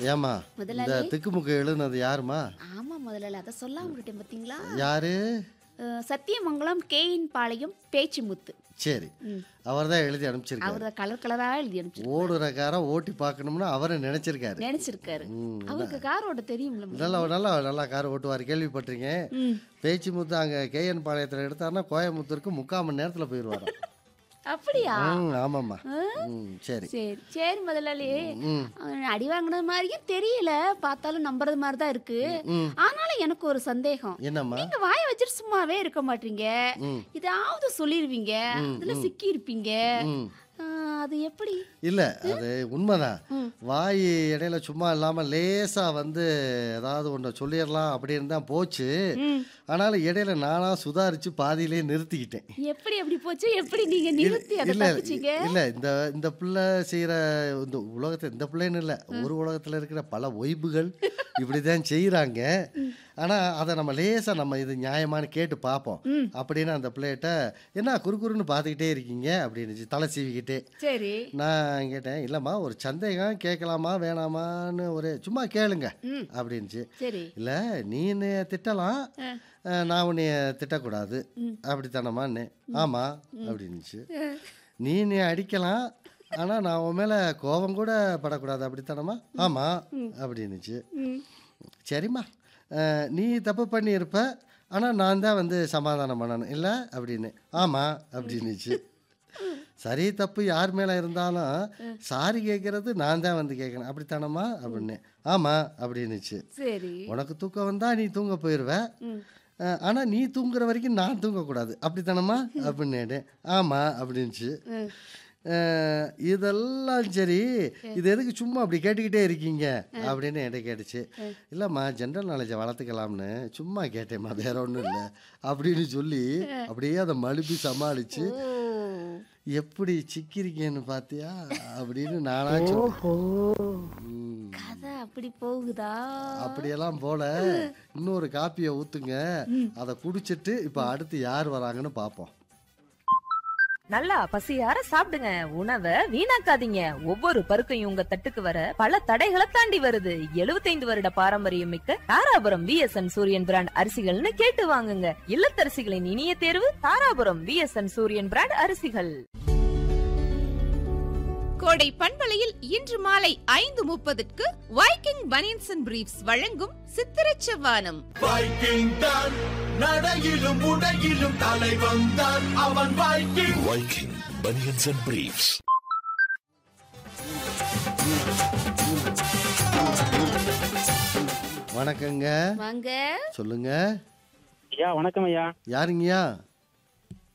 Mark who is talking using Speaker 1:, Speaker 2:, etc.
Speaker 1: ஏமா இந்த
Speaker 2: முதலாளி
Speaker 1: திக்குமுக்கு எழுதுனது யாருமா
Speaker 2: ஆமா முதலாளி அதை சொல்லாம விட்டேன் பாத்தீங்களா
Speaker 1: யாரு
Speaker 2: அஹ், சத்தியமங்கலம் கேயின் பாளையம் பேச்சு முத்து
Speaker 1: சரி
Speaker 2: ம்.
Speaker 1: அவர் தான் எழுதி அனுப்பிச்சிருக்காரு
Speaker 2: அவர் தான் கலர் கலரா எழுதி அனுப்பிச்சு
Speaker 1: ஓடுற காரை ஓட்டி பார்க்கணும்னு அவரை நினைச்சிருக்காரு
Speaker 2: நினைச்சிருக்காரு
Speaker 1: ம்,
Speaker 2: அவருக்கு கார் ஓட்ட தெரியும்ல முதலாளி.
Speaker 1: நல்லா நல்லா நல்லா கார் ஓட்டுவார் கேள்விப்பட்டிருக்கேன்
Speaker 2: ம்
Speaker 1: பேச்சு முத்து அங்கே கேஎன் பாளையத்தில் எடுத்தாருன்னா கோயம்புத்தூருக்கு முக்கால் மணி நேரத்தில் போயிடுவாராம்
Speaker 2: அப்படியா
Speaker 1: ம் ஆமாம்மா ம் சரி
Speaker 2: சரி சரி முதலாளி
Speaker 1: ம்
Speaker 2: அவன் அடி வாங்கினது மாதிரியும் தெரியல பார்த்தாலும் நம்புறது மாதிரி தான் இருக்கு
Speaker 1: ம்
Speaker 2: ஆனாலும் எனக்கு ஒரு சந்தேகம்
Speaker 1: என்னம்மா
Speaker 2: நீங்க வாயை வச்சுட்டு சும்மாவே இருக்க மாட்டீங்க
Speaker 1: ம்
Speaker 2: இதாவது சொல்லிருவீங்க அதுல சிக்கி இருப்பீங்க
Speaker 1: ம்
Speaker 2: அது எப்படி
Speaker 1: இல்லை அது உண்மைதான்
Speaker 2: ம்.
Speaker 1: வாய் இடையில சும்மா இல்லாமல் லேசாக வந்து ஏதாவது ஒன்று சொல்லிடலாம் அப்படின்னு தான் போச்சு
Speaker 2: ம்.
Speaker 1: ஆனாலும் இடையில நானாக சுதாரித்து பாதியிலே நிறுத்திக்கிட்டேன்
Speaker 2: எப்படி எப்படி போச்சு எப்படி நீங்க நிறுத்தி அதை
Speaker 1: இல்லை
Speaker 2: தப்பிச்சீங்க
Speaker 1: இல்லை இந்த இந்த பிள்ளை செய்கிற இந்த உலகத்தை இந்த பிள்ளைன்னு இல்லை ஒரு உலகத்தில் இருக்கிற பல ஒய்புகள் இப்படி தான் செய்கிறாங்க ஆனால் அதை நம்ம லேசாக நம்ம இது நியாயமானு கேட்டு பார்ப்போம்
Speaker 2: ம்.
Speaker 1: அப்படின்னு அந்த பிள்ளைகிட்ட என்ன குறுகுறுன்னு பார்த்துக்கிட்டே இருக்கீங்க அப்படின்னு தலை சீவிக்கிட்டே
Speaker 2: சரி
Speaker 1: நான் கேட்டேன் இல்லைம்மா ஒரு சந்தேகம் கேட்கலாமா வேணாமான்னு ஒரு சும்மா கேளுங்க
Speaker 2: ம்
Speaker 1: அப்படின்ச்சு
Speaker 2: சரி
Speaker 1: இல்லை நீ என்னைய திட்டலாம்
Speaker 2: ஆ.
Speaker 1: அஹ், நான் உன்னைய திட்டக்கூடாது
Speaker 2: ம்.
Speaker 1: அப்படித்தானம்மான்னு ஆமாம் அப்படின்னுச்சு நீ என்னைய அடிக்கலாம் ஆனால் நான் உன் மேலே கோபம் கூட படக்கூடாது அப்படித்தானம்மா ஆமாம் அப்படின்னுச்சு
Speaker 2: ம்
Speaker 1: சரிம்மா அஹ், நீ தப்பு பண்ணியிருப்ப ஆனால் நான் தான் வந்து சமாதானம் பண்ணணும் இல்லை அப்படின்னு ஆமாம் அப்படின்னுச்சு சரி தப்பு யார் மேலே இருந்தாலும் சாரி கேட்கறது நான் தான் வந்து கேட்கணும் அப்படித்தானம்மா அப்படின்னு ஆமாம் அப்படின்னுச்சு
Speaker 2: சரி
Speaker 1: உனக்கு தூக்கம் வந்தா நீ தூங்க போயிடுவ
Speaker 2: ம்
Speaker 1: அஹ், ஆனா நீ தூங்குற வரைக்கும் நான் தூங்கக்கூடாது அப்படித்தானம்மா அப்படின்னு ஆமா அப்படின்ச்சு
Speaker 2: ம்.
Speaker 1: அஹ், இதெல்லாம் சரி இது எதுக்கு சும்மா அப்படி கேட்டுக்கிட்டே இருக்கீங்க அப்படின்னு என்கிட்ட கேட்டுச்சு இல்லைம்மா ஜென்ரல் நாலேஜை வளர்த்துக்கலாம்னு சும்மா கேட்டேம்மா வேற ஒன்றும் இல்லை அப்படின்னு சொல்லி அப்படியே அதை மழுப்பி சமாளிச்சு
Speaker 2: ஓ
Speaker 1: எப்படி சிக்கிருக்கேன்னு பார்த்தியா அப்படின்னு நானா சொன்னேன். ம்.
Speaker 2: கதை அப்படி போகுதா
Speaker 1: அப்படியெல்லாம் போல இன்னொரு காப்பியை ஊத்துங்க அதை குடிச்சிட்டு இப்ப அடுத்து யார் வராங்கன்னு பார்ப்போம்
Speaker 3: நல்லா பசியார சாப்பிடுங்க உணவை வீணாக்காதீங்க ஒவ்வொரு பருக்கையும் உங்க தட்டுக்கு வர பல தடைகளை தாண்டி வருது 75 வருட பாரம்பரியம் மிக்க தாராபுரம் விஎஸ்என் சூரியன் பிராண்ட் அரிசிகள்னு கேட்டு வாங்குங்க இல்லத்தரசிகளின் இனிய தேர்வு தாராபுரம் விஎஸ்என் சூரியன் பிராண்ட் அரிசிகள்
Speaker 4: கோடை பண்பலையில் இன்று மாலை ஐந்து முப்பதுக்கு வைக்கிங் பனியன்ஸ் அண்ட் பிரீஃப்ஸ் வழங்கும் சித்திரச் செவ்வானம்
Speaker 5: வைக்கிங் தான் நடையிலும் உடையிலும் தலைவன் தான் அவன் Viking
Speaker 6: Viking Bunions and Briefs.
Speaker 1: வணக்கங்க
Speaker 2: வாங்க
Speaker 1: சொல்லுங்க
Speaker 7: ஐயா வணக்கம் ஐயா
Speaker 1: யாருங்கய்யா